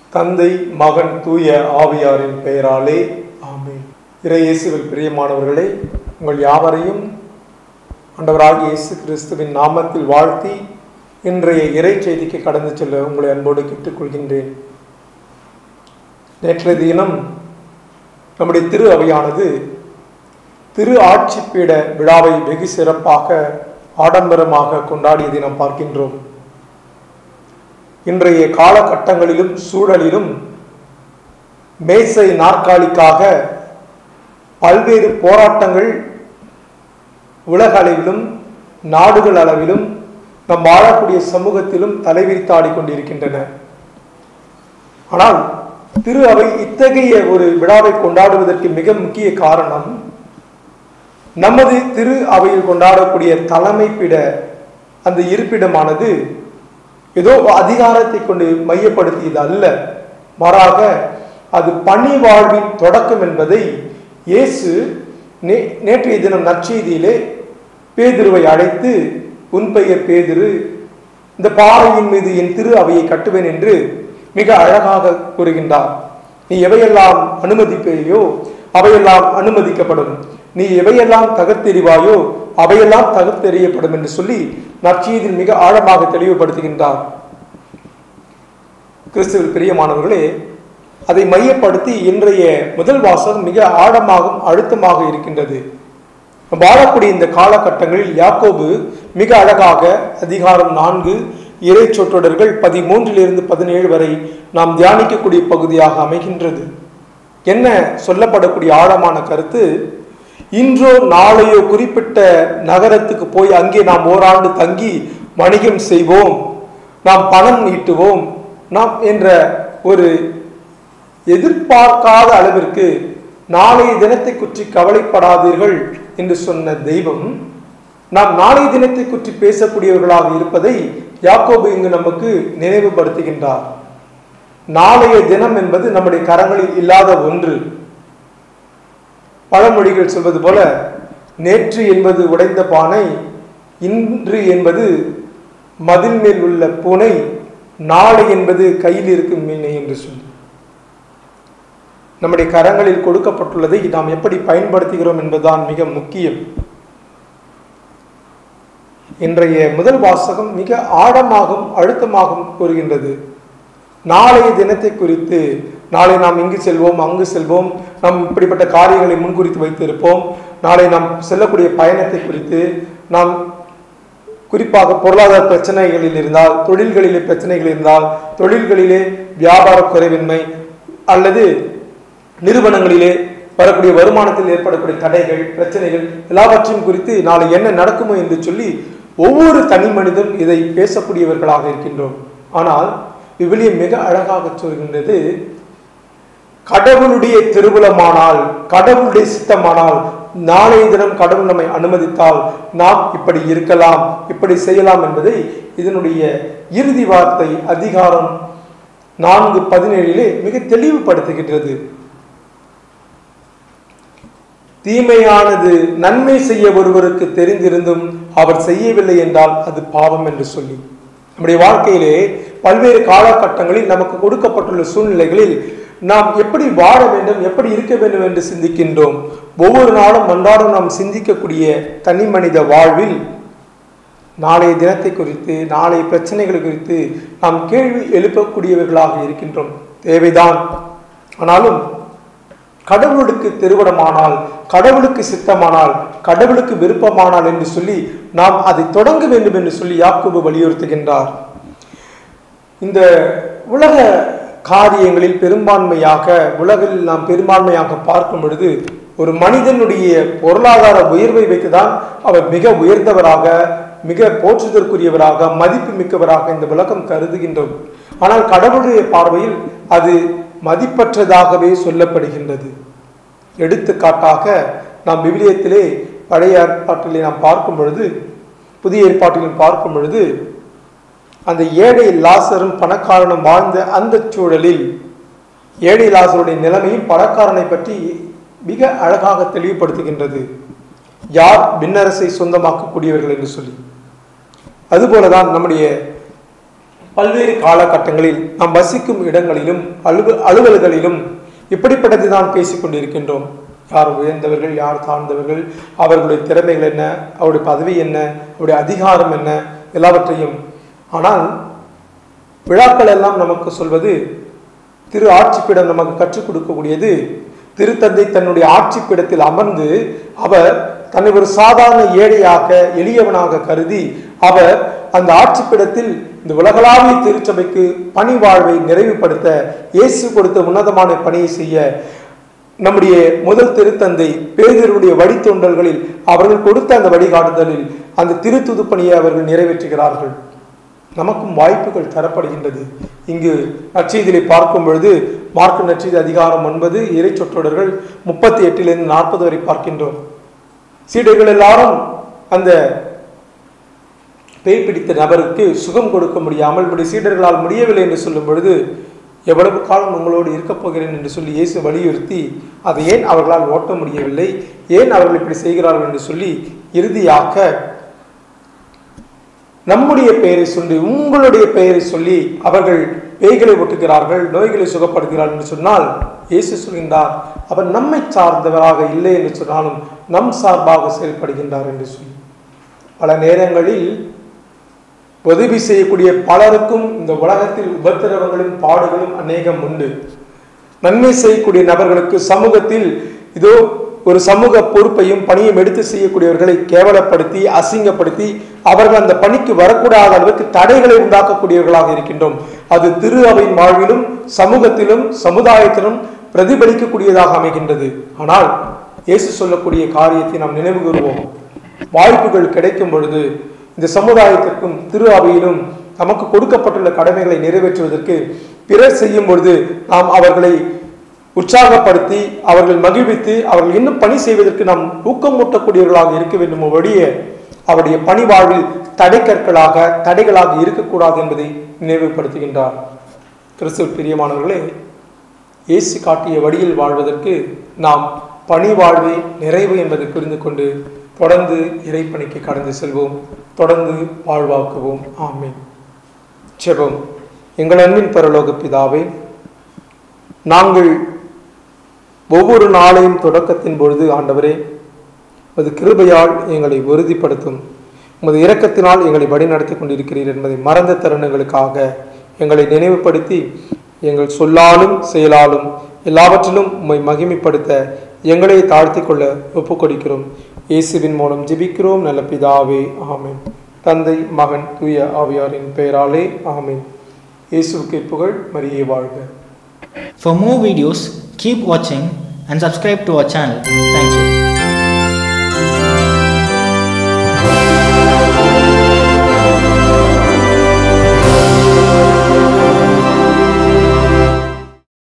தந்தை மகன் தூய ஆவியாரின் பெயராலே ஆமென் இறை இயேசுவில் பிரியமானவர்களே உங்கள் யாவரையும் ஆண்டவராகிய இயேசு கிறிஸ்துவின் நாமத்தில் வாழ்த்தி இன்றைய இறை செய்திக்கு கடந்து செல்ல உங்களை அன்போடு கேட்டுக்கொள்கின்றேன் நேற்றைய தினம் நம்முடைய திரு அவையானது திரு ஆட்சிப்பீட விழாவை வெகு சிறப்பாக ஆடம்பரமாக கொண்டாடியதை நாம் பார்க்கின்றோம் இன்றைய காலகட்டங்களிலும் சூழலிலும் மேசை நாற்காலிக்காக பல்வேறு போராட்டங்கள் உலக அளவிலும் நாடுகள் அளவிலும் நம் வாழக்கூடிய சமூகத்திலும் தலைவிரித்தாடி கொண்டிருக்கின்றன ஆனால் திரு அவை இத்தகைய ஒரு விழாவை கொண்டாடுவதற்கு மிக முக்கிய காரணம் நமது திரு அவையில் கொண்டாடக்கூடிய தலைமைப்பிட அந்த இருப்பிடமானது ஏதோ அதிகாரத்தை கொண்டு மையப்படுத்தியது அல்ல மாறாக அது பணி வாழ்வின் தொடக்கம் என்பதை இயேசு நே நேற்றைய தினம் நற்செய்தியிலே பேதிருவை அழைத்து உன் பெயர் பேதிரு இந்த பாறையின் மீது என் திரு அவையை கட்டுவேன் என்று மிக அழகாக கூறுகின்றார் நீ எவையெல்லாம் அனுமதிப்பையோ அவையெல்லாம் அனுமதிக்கப்படும் நீ எவையெல்லாம் தகர்த்தெறிவாயோ அவையெல்லாம் தகர்த்தெறியப்படும் என்று சொல்லி நற்செய்தியில் மிக ஆழமாக தெளிவுபடுத்துகின்றார் கிறிஸ்துவில் பிரியமானவர்களே அதை மையப்படுத்தி இன்றைய முதல் வாசகம் மிக ஆழமாகவும் அழுத்தமாக இருக்கின்றது வாழக்கூடிய இந்த காலகட்டங்களில் யாக்கோபு மிக அழகாக அதிகாரம் நான்கு இறை சொற்றொடர்கள் பதிமூன்றிலிருந்து பதினேழு வரை நாம் தியானிக்கக்கூடிய பகுதியாக அமைகின்றது என்ன சொல்லப்படக்கூடிய ஆழமான கருத்து இன்றோ நாளையோ குறிப்பிட்ட நகரத்துக்கு போய் அங்கே நாம் ஓராண்டு தங்கி வணிகம் செய்வோம் நாம் பணம் ஈட்டுவோம் நாம் என்ற ஒரு எதிர்பார்க்காத அளவிற்கு நாளைய தினத்தை குற்றி கவலைப்படாதீர்கள் என்று சொன்ன தெய்வம் நாம் நாளைய தினத்தை குற்றி பேசக்கூடியவர்களாக இருப்பதை யாக்கோபு இங்கு நமக்கு நினைவுபடுத்துகின்றார் நாளைய தினம் என்பது நம்முடைய கரங்களில் இல்லாத ஒன்று பழமொழிகள் சொல்வது போல நேற்று என்பது உடைந்த பானை இன்று என்பது மதில் மேல் உள்ள பூனை நாளை என்பது கையில் இருக்கும் மீனை என்று சொல்லி நம்முடைய கரங்களில் கொடுக்கப்பட்டுள்ளதை நாம் எப்படி பயன்படுத்துகிறோம் என்பதுதான் மிக முக்கியம் இன்றைய முதல் வாசகம் மிக ஆழமாகவும் அழுத்தமாகவும் கூறுகின்றது நாளைய தினத்தை குறித்து நாளை நாம் இங்கு செல்வோம் அங்கு செல்வோம் நாம் இப்படிப்பட்ட காரியங்களை முன்குறித்து வைத்திருப்போம் நாளை நாம் செல்லக்கூடிய பயணத்தை குறித்து நாம் குறிப்பாக பொருளாதார பிரச்சனைகளில் இருந்தால் தொழில்களிலே பிரச்சனைகள் இருந்தால் தொழில்களிலே வியாபார குறைவின்மை அல்லது நிறுவனங்களிலே வரக்கூடிய வருமானத்தில் ஏற்படக்கூடிய தடைகள் பிரச்சனைகள் எல்லாவற்றையும் குறித்து நாளை என்ன நடக்குமோ என்று சொல்லி ஒவ்வொரு தனி மனிதனும் இதை பேசக்கூடியவர்களாக இருக்கின்றோம் ஆனால் விவிலியம் மிக அழகாக சொல்கின்றது கடவுளுடைய திருவுளமானால் கடவுளுடைய சித்தமானால் நாளைய தினம் கடவுள் நம்மை அனுமதித்தால் நாம் இப்படி இருக்கலாம் இப்படி செய்யலாம் என்பதை இதனுடைய இறுதி வார்த்தை அதிகாரம் நான்கு பதினேழிலே மிக தெளிவுபடுத்துகின்றது தீமையானது நன்மை செய்ய ஒருவருக்கு தெரிந்திருந்தும் அவர் செய்யவில்லை என்றால் அது பாவம் என்று சொல்லி நம்முடைய வாழ்க்கையிலே பல்வேறு காலகட்டங்களில் நமக்கு கொடுக்கப்பட்டுள்ள சூழ்நிலைகளில் நாம் எப்படி வாழ வேண்டும் எப்படி இருக்க வேண்டும் என்று சிந்திக்கின்றோம் ஒவ்வொரு நாளும் அன்றாடம் நாம் சிந்திக்கக்கூடிய தனி மனித வாழ்வில் நாளைய தினத்தை குறித்து நாளைய பிரச்சனைகள் குறித்து நாம் கேள்வி எழுப்பக்கூடியவர்களாக இருக்கின்றோம் தேவைதான் ஆனாலும் கடவுளுக்கு திருவிடமானால் கடவுளுக்கு சித்தமானால் கடவுளுக்கு விருப்பமானால் என்று சொல்லி நாம் அதை தொடங்க வேண்டும் என்று சொல்லி யாக்கோபு வலியுறுத்துகின்றார் இந்த உலக காரியங்களில் பெரும்பான்மையாக உலகில் நாம் பெரும்பான்மையாக பார்க்கும் பொழுது ஒரு மனிதனுடைய பொருளாதார உயர்வை வைத்துதான் அவர் மிக உயர்ந்தவராக மிக போற்றுதற்குரியவராக மதிப்பு மிக்கவராக இந்த உலகம் கருதுகின்றோம் ஆனால் கடவுளுடைய பார்வையில் அது மதிப்பற்றதாகவே சொல்லப்படுகின்றது எடுத்துக்காட்டாக நாம் விவிலியத்திலே பழைய ஏற்பாட்டிலே நாம் பார்க்கும் பொழுது புதிய ஏற்பாட்டிலும் பார்க்கும் பொழுது அந்த ஏழை லாசரும் பணக்காரனும் வாழ்ந்த அந்த சூழலில் ஏழை லாசருடைய நிலைமையும் பணக்காரனை பற்றி மிக அழகாக தெளிவுபடுத்துகின்றது யார் விண்ணரசை சொந்தமாக்கக்கூடியவர்கள் என்று சொல்லி அதுபோலதான் நம்முடைய பல்வேறு காலகட்டங்களில் நாம் வசிக்கும் இடங்களிலும் அலுவ அலுவல்களிலும் இப்படிப்பட்டது தான் பேசிக் கொண்டிருக்கின்றோம் யார் உயர்ந்தவர்கள் யார் தாழ்ந்தவர்கள் அவர்களுடைய திறமைகள் என்ன அவருடைய பதவி என்ன அவருடைய அதிகாரம் என்ன எல்லாவற்றையும் ஆனால் விழாக்கள் எல்லாம் நமக்கு சொல்வது திரு ஆட்சிப்பிடம் நமக்கு கற்றுக் கொடுக்கக்கூடியது திருத்தந்தை தன்னுடைய ஆட்சிப்பிடத்தில் அமர்ந்து அவர் தன்னை ஒரு சாதாரண ஏழையாக எளியவனாக கருதி அவர் அந்த ஆட்சிப்பிடத்தில் இந்த உலகளாவிய திருச்சபைக்கு பணி வாழ்வை நிறைவுபடுத்த இயேசு கொடுத்த உன்னதமான பணியை செய்ய நம்முடைய முதல் திருத்தந்தை பேதருடைய வழித்தொண்டல்களில் அவர்கள் கொடுத்த அந்த வழிகாட்டுதலில் அந்த திருத்துது பணியை அவர்கள் நிறைவேற்றுகிறார்கள் நமக்கும் வாய்ப்புகள் தரப்படுகின்றது இங்கு நற்செய்தியை பார்க்கும் பொழுது மார்க்கு நற்செய்தி அதிகாரம் ஒன்பது இறை சொற்றொடர்கள் முப்பத்தி எட்டிலிருந்து நாற்பது வரை பார்க்கின்றோம் சீடர்கள் எல்லாரும் அந்த பேய் பிடித்த நபருக்கு சுகம் கொடுக்க முடியாமல் இப்படி சீடர்களால் முடியவில்லை என்று சொல்லும் பொழுது எவ்வளவு காலம் உங்களோடு இருக்கப் போகிறேன் என்று சொல்லி இயேசு வலியுறுத்தி அதை ஏன் அவர்களால் ஓட்ட முடியவில்லை ஏன் அவர்கள் இப்படி செய்கிறார்கள் என்று சொல்லி இறுதியாக நம்முடைய பெயரை சொல்லி உங்களுடைய பெயரை சொல்லி அவர்கள் பேய்களை ஒட்டுகிறார்கள் நோய்களை சுகப்படுத்துகிறார்கள் என்று சொன்னால் இயேசு சொல்கின்றார் அவர் நம்மை சார்ந்தவராக இல்லை என்று சொன்னாலும் நம் சார்பாக செயல்படுகின்றார் என்று சொல்லி பல நேரங்களில் உதவி செய்யக்கூடிய பலருக்கும் இந்த உலகத்தில் உபத்திரவங்களும் பாடுகளும் அநேகம் உண்டு நன்மை செய்யக்கூடிய நபர்களுக்கு சமூகத்தில் இதோ ஒரு சமூக பொறுப்பையும் பணியும் எடுத்து செய்யக்கூடியவர்களை கேவலப்படுத்தி அசிங்கப்படுத்தி அவர்கள் அந்த பணிக்கு வரக்கூடாத அளவுக்கு தடைகளை உண்டாக்கக்கூடியவர்களாக இருக்கின்றோம் அது திரு அவையின் வாழ்விலும் சமூகத்திலும் சமுதாயத்திலும் பிரதிபலிக்கக்கூடியதாக அமைகின்றது ஆனால் இயேசு சொல்லக்கூடிய காரியத்தை நாம் நினைவு கூறுவோம் வாய்ப்புகள் கிடைக்கும் பொழுது இந்த சமுதாயத்திற்கும் திரு அவையிலும் நமக்கு கொடுக்கப்பட்டுள்ள கடமைகளை நிறைவேற்றுவதற்கு பிறர் செய்யும் பொழுது நாம் அவர்களை உற்சாகப்படுத்தி அவர்கள் மகிழ்வித்து அவர்கள் இன்னும் பணி செய்வதற்கு நாம் ஊக்கமூட்டக்கூடியவர்களாக இருக்க வேண்டும் ஒழிய அவருடைய பணி வாழ்வில் தடைக்கற்களாக தடைகளாக இருக்கக்கூடாது என்பதை நினைவுபடுத்துகின்றார் கிறிஸ்துவ பிரியமானவர்களே இயேசு காட்டிய வழியில் வாழ்வதற்கு நாம் பணி வாழ்வே நிறைவு என்பதை புரிந்து கொண்டு தொடர்ந்து இறைப்பணிக்கு கடந்து செல்வோம் தொடர்ந்து வாழ்வாக்குவோம் ஆமீன் செபம் எங்கள் அன்பின் பரலோக பிதாவே நாங்கள் ஒவ்வொரு நாளையும் தொடக்கத்தின் பொழுது ஆண்டவரே உமது கிருபையால் எங்களை உறுதிப்படுத்தும் உமது இரக்கத்தினால் எங்களை வழிநடத்தி கொண்டிருக்கிறீர் என்பதை மறந்த தருணங்களுக்காக எங்களை நினைவுபடுத்தி எங்கள் சொல்லாலும் செயலாலும் எல்லாவற்றிலும் உம்மை மகிமைப்படுத்த எங்களை தாழ்த்தி கொள்ள ஒப்புக்கொடுக்கிறோம் இயேசுவின் மூலம் ஜெபிக்கிறோம் நல்ல பிதாவே ஆமென் தந்தை மகன் தூய ஆவியாரின் பெயராலே ஆமென் இயேசுவுக்கு புகழ் மரியே வாழ்க For more videos, keep watching and subscribe to our channel. Thank you.